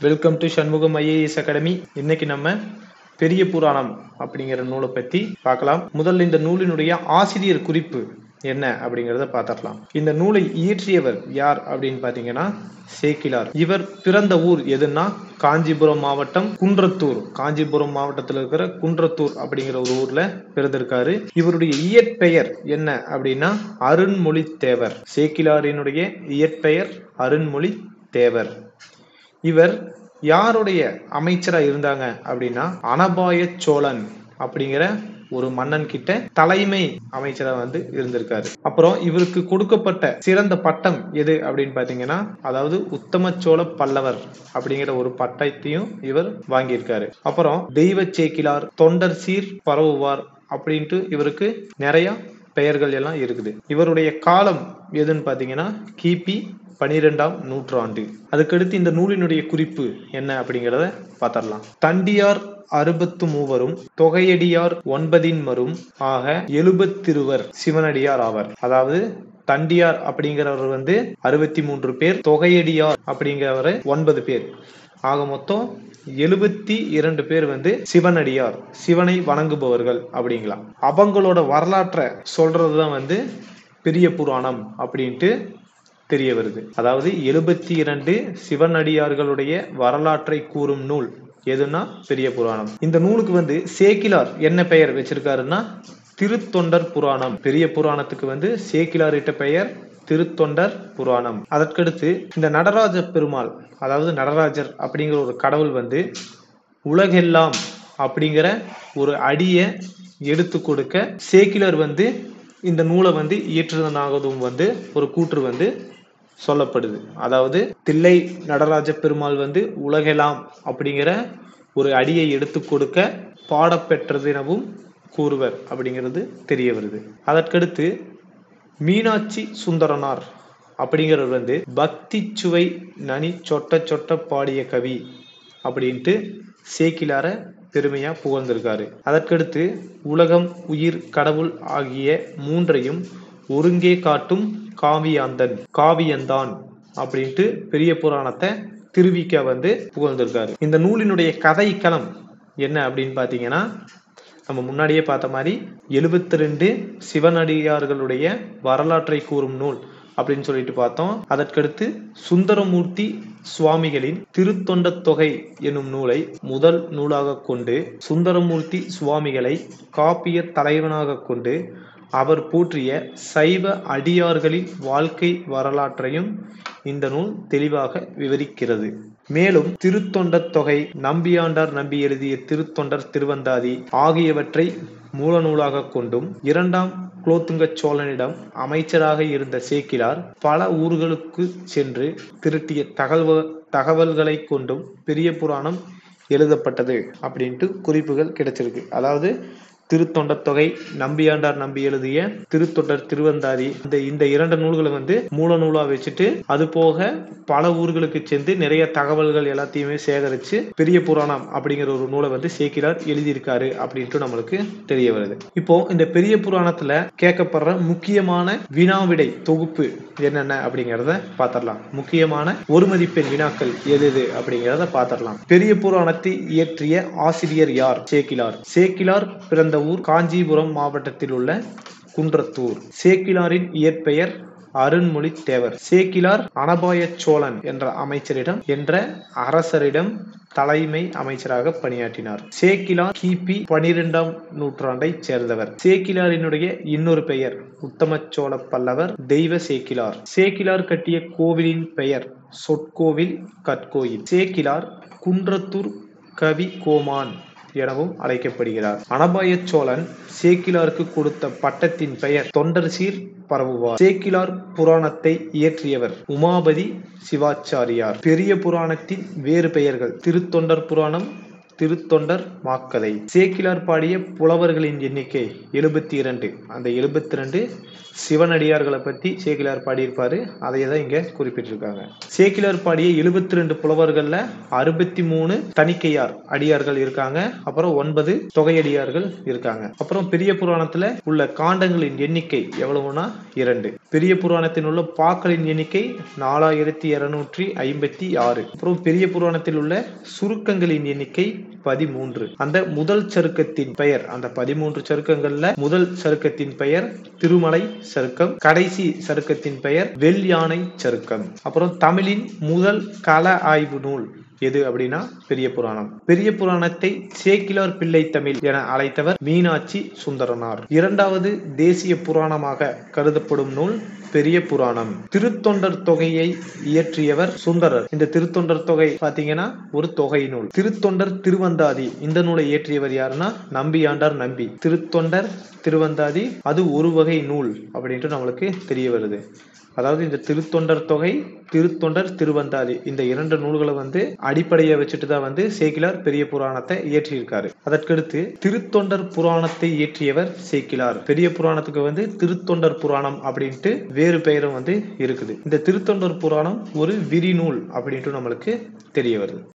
welcome to Shanmugam IAS academy இன்னைக்கு நம்ம பெரிய புராணம் அப்படிங்கிற நூலை பத்தி பார்க்கலாம் முதல்ல இந்த நூலினுடைய ஆசிரியர் குறிப்பு என்ன அப்படிங்கிறத பார்த்துடலாம் இந்த நூலை இயற்றியவர் யார் அப்படின்னு பாத்தீங்கன்னா சேக்கிலார் இவர் பிறந்த ஊர் எதுன்னா காஞ்சிபுரம் மாவட்டம் குன்றத்தூர் காஞ்சிபுரம் மாவட்டத்தில் இருக்கிற குன்றத்தூர் அப்படிங்கிற ஒரு ஊர்ல பிறந்திருக்காரு இவருடைய இயற்பெயர் என்ன அப்படின்னா அருண்மொழி தேவர் சேக்கிலாரினுடைய இயற்பெயர் அருண்மொழி தேவர் இவர் யாருடைய அமைச்சரா இருந்தாங்க அப்படின்னா அனபாய சோழன் அப்படிங்கிற ஒரு மன்னன் கிட்ட தலைமை அமைச்சரா வந்து இருந்திருக்காரு அப்புறம் இவருக்கு கொடுக்கப்பட்ட சிறந்த பட்டம் எது அப்படின்னு பாத்தீங்கன்னா அதாவது உத்தம சோழ பல்லவர் அப்படிங்கிற ஒரு பட்டத்தையும் இவர் வாங்கியிருக்காரு அப்புறம் தெய்வ சேக்கிலார் தொண்டர் சீர் பரவுவார் அப்படின்ட்டு இவருக்கு நிறைய பெயர்கள் எல்லாம் இருக்குது இவருடைய காலம் எதுன்னு பாத்தீங்கன்னா கிபி பனிரெண்டாம் நூற்றாண்டு அதுக்கடுத்து இந்த நூலினுடைய குறிப்பு என்ன அப்படிங்கிறத பார்த்தரலாம் தண்டியார் அறுபத்து மூவரும் தொகையடியார் ஒன்பதின் மரும் ஆக எழுபத்திருவர் சிவனடியார் ஆவர் அதாவது தண்டியார் அப்படிங்கிறவர் வந்து அறுபத்தி மூன்று பேர் தொகையடியார் அப்படிங்கிறவர் ஒன்பது பேர் ஆக மொத்தம் எழுபத்தி இரண்டு பேர் வந்து சிவனடியார் சிவனை வணங்குபவர்கள் அப்படிங்களாம் அவங்களோட வரலாற்றை சொல்றதுதான் வந்து பெரிய புராணம் அப்படின்ட்டு தெரிய வருது அதாவது எழுபத்தி இரண்டு சிவனடியார்களுடைய வரலாற்றை கூறும் நூல் எதுனா பெரிய புராணம் இந்த நூலுக்கு வந்து சேக்கிலார் என்ன பெயர் வச்சிருக்காருன்னா திருத்தொண்டர் புராணம் பெரிய புராணத்துக்கு வந்து சேக்கிலார் இட்ட பெயர் திருத்தொண்டர் புராணம் அதற்கடுத்து இந்த நடராஜ பெருமாள் அதாவது நடராஜர் அப்படிங்கிற ஒரு கடவுள் வந்து உலகெல்லாம் அப்படிங்கிற ஒரு அடியை எடுத்து கொடுக்க சேக்கிலர் வந்து இந்த நூலை வந்து இயற்றுவதாகவும் வந்து ஒரு கூற்று வந்து சொல்லப்படுது அதாவது தில்லை நடராஜ பெருமாள் வந்து உலகெல்லாம் அப்படிங்கிற ஒரு அடியை எடுத்து கொடுக்க பாடப்பெற்றது எனவும் கூறுவர் அப்படிங்கிறது தெரிய வருது அதற்கடுத்து மீனாட்சி சுந்தரனார் அப்படிங்கிறவர் வந்து பக்தி சுவை நனி சொட்ட சொட்ட பாடிய கவி அப்படின்ட்டு சேக்கிலார பெருமையா புகழ்ந்திருக்காரு அதற்கடுத்து உலகம் உயிர் கடவுள் ஆகிய மூன்றையும் ஒருங்கே காட்டும் காவியாந்தன் காவியந்தான் அப்படின்ட்டு பெரிய புராணத்தை திருவிக்க வந்து புகழ்ந்திருக்காரு இந்த நூலினுடைய கதை களம் என்ன அப்படின்னு பாத்தீங்கன்னா நம்ம முன்னாடியே பார்த்த மாதிரி எழுபத்தி ரெண்டு சிவனடியார்களுடைய வரலாற்றை கூறும் நூல் அப்படின்னு சொல்லிட்டு பார்த்தோம் அதற்கடுத்து சுந்தரமூர்த்தி சுவாமிகளின் திருத்தொண்ட தொகை என்னும் நூலை முதல் நூலாக கொண்டு சுந்தரமூர்த்தி சுவாமிகளை காப்பிய தலைவனாக கொண்டு அவர் போற்றிய சைவ அடியார்களின் வாழ்க்கை வரலாற்றையும் இந்த நூல் தெளிவாக விவரிக்கிறது மேலும் திருத்தொண்ட தொகை நம்பியாண்டார் நம்பி எழுதிய திருத்தொண்டர் திருவந்தாதி ஆகியவற்றை மூல நூலாக கொண்டும் இரண்டாம் குலோத்துங்க சோழனிடம் அமைச்சராக இருந்த சேக்கிலார் பல ஊர்களுக்கு சென்று திருட்டிய தகவல் தகவல்களை கொண்டும் பெரிய புராணம் எழுதப்பட்டது அப்படின்ட்டு குறிப்புகள் கிடைச்சிருக்கு அதாவது திருத்தொண்ட தொகை நம்பியாண்டார் நம்பி எழுதிய திருத்தொண்டர் திருவந்தாதி இந்த இந்த இரண்டு நூல்களை வந்து மூல நூலா வச்சுட்டு அது போக பல ஊர்களுக்கு சென்று நிறைய தகவல்கள் எல்லாத்தையுமே சேகரிச்சு பெரிய புராணம் அப்படிங்கிற ஒரு நூலை வந்து சேக்கிலார் எழுதியிருக்காரு அப்படின்ட்டு நம்மளுக்கு தெரிய வருது இப்போ இந்த பெரிய புராணத்துல கேட்கப்படுற முக்கியமான வினாவிடை தொகுப்பு என்னென்ன அப்படிங்கிறத பாத்திரலாம் முக்கியமான ஒரு மதிப்பெண் வினாக்கள் எது எது அப்படிங்கிறத பாத்திரலாம் பெரிய புராணத்தை இயற்றிய ஆசிரியர் யார் சேக்கிலார் சேக்கிலார் பிறந்த ஊர் காஞ்சிபுரம் மாவட்டத்தில் உள்ள குன்றத்தூர் சேக்கிலாரின் இயற்பெயர் அருண்மொழி தேவர் சேக்கிலார் அனபாய சோழன் என்ற அமைச்சரிடம் என்ற அரசரிடம் தலைமை அமைச்சராக பணியாற்றினார் சேக்கிலார் கிபி பனிரெண்டாம் நூற்றாண்டை சேர்ந்தவர் சேக்கிலாரினுடைய இன்னொரு பெயர் உத்தம சோழ பல்லவர் தெய்வ சேக்கிலார் சேக்கிலார் கட்டிய கோவிலின் பெயர் சொற்கோவில் கற்கோயில் சேக்கிலார் குன்றத்தூர் கவி கோமான் எனவும் அழைக்கப்படுகிறார் அனபாய சோழன் சேக்கிலாருக்கு கொடுத்த பட்டத்தின் பெயர் தொண்டர் சீர் பரவுவார் சேக்கிலார் புராணத்தை இயற்றியவர் உமாபதி சிவாச்சாரியார் பெரிய புராணத்தின் வேறு பெயர்கள் திருத்தொண்டர் புராணம் திருத்தொண்டர் மாக்கதை சேக்கிலார் பாடிய புலவர்களின் எண்ணிக்கை எழுபத்தி இரண்டு அந்த எழுபத்தி ரெண்டு சிவனடியார்களை பத்தி சேக்கிலார் பாடியிருப்பாரு அதையே தான் இங்க குறிப்பிட்டிருக்காங்க சேக்கிலார் பாடிய எழுபத்தி ரெண்டு புலவர்கள்ல அறுபத்தி மூணு தணிக்கையார் அடியார்கள் இருக்காங்க அப்புறம் ஒன்பது தொகையடியார்கள் இருக்காங்க அப்புறம் பெரிய புராணத்துல உள்ள காண்டங்களின் எண்ணிக்கை எவ்வளவுனா இரண்டு பெரிய புராணத்தில் உள்ள பாக்களின் எண்ணிக்கை நாலாயிரத்தி இருநூற்றி ஐம்பத்தி ஆறு அப்புறம் பெரிய புராணத்தில் உள்ள சுருக்கங்களின் எண்ணிக்கை பதிமூன்று அந்த முதல் சருக்கத்தின் பெயர் அந்த பதிமூன்று சருக்கங்கள்ல முதல் சருக்கத்தின் பெயர் திருமலை சருக்கம் கடைசி சருக்கத்தின் பெயர் வெள் யானை சருக்கம் அப்புறம் தமிழின் முதல் கள ஆய்வு நூல் எது அப்படின்னா பெரிய புராணம் பெரிய புராணத்தை சேக்கிலார் பிள்ளை தமிழ் என அழைத்தவர் மீனாட்சி சுந்தரனார் இரண்டாவது தேசிய புராணமாக கருதப்படும் நூல் பெரிய புராணம் திருத்தொண்டர் தொகையை இயற்றியவர் சுந்தரர் இந்த திருத்தொண்டர் தொகை பாத்தீங்கன்னா ஒரு தொகை நூல் திருத்தொண்டர் திருவந்தாதி இந்த நூலை இயற்றியவர் யாருன்னா நம்பியாண்டார் நம்பி திருத்தொண்டர் திருவந்தாதி அது ஒரு வகை நூல் அப்படின்ட்டு நம்மளுக்கு தெரிய வருது அதாவது இந்த திருத்தொண்டர் தொகை திருத்தொண்டர் திருவந்தாதி இந்த இரண்டு நூல்களை வந்து அடிப்படையை வச்சுட்டு தான் வந்து சேக்கிலார் பெரிய புராணத்தை இயற்றியிருக்காரு அதற்கடுத்து திருத்தொண்டர் புராணத்தை இயற்றியவர் சேக்கிலார் பெரிய புராணத்துக்கு வந்து திருத்தொண்டர் புராணம் அப்படின்ட்டு வேறு பெயரும் வந்து இருக்குது இந்த திருத்தொண்டர் புராணம் ஒரு விரிநூல் அப்படின்ட்டு நம்மளுக்கு தெரிய வருது